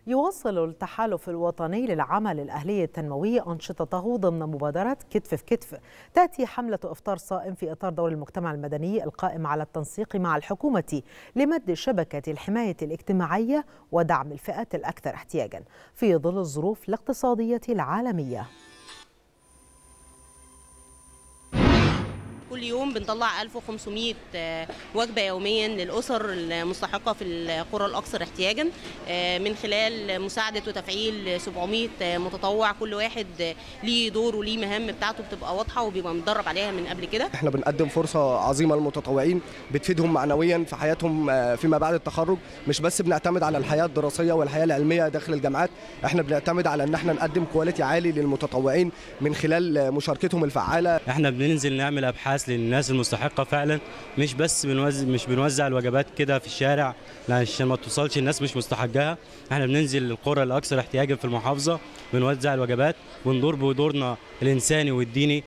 يواصل التحالف الوطني للعمل الأهلي التنموي أنشطته ضمن مبادرة كتف في كتف تأتي حملة إفطار صائم في إطار دور المجتمع المدني القائم على التنسيق مع الحكومة لمد شبكة الحماية الاجتماعية ودعم الفئات الأكثر احتياجا في ظل الظروف الاقتصادية العالمية كل يوم بنطلع 1500 وجبة يوميا للأسر المستحقة في القرى الأكثر احتياجا من خلال مساعدة وتفعيل 700 متطوع كل واحد ليه دور وليه مهام بتاعته بتبقى واضحة وبيبقى متدرب عليها من قبل كده احنا بنقدم فرصة عظيمة للمتطوعين بتفيدهم معنويا في حياتهم فيما بعد التخرج مش بس بنعتمد على الحياة الدراسية والحياة العلمية داخل الجامعات احنا بنعتمد على ان احنا نقدم كواليتي عالي للمتطوعين من خلال مشاركتهم الفعالة احنا بننزل نعمل ابحاث للناس المستحقه فعلا مش بس بنوزع مش بنوزع الوجبات كده في الشارع عشان ما توصلش الناس مش مستحقاها احنا بننزل القرى الاكثر احتياجا في المحافظه بنوزع الوجبات وندور بدورنا الانساني والديني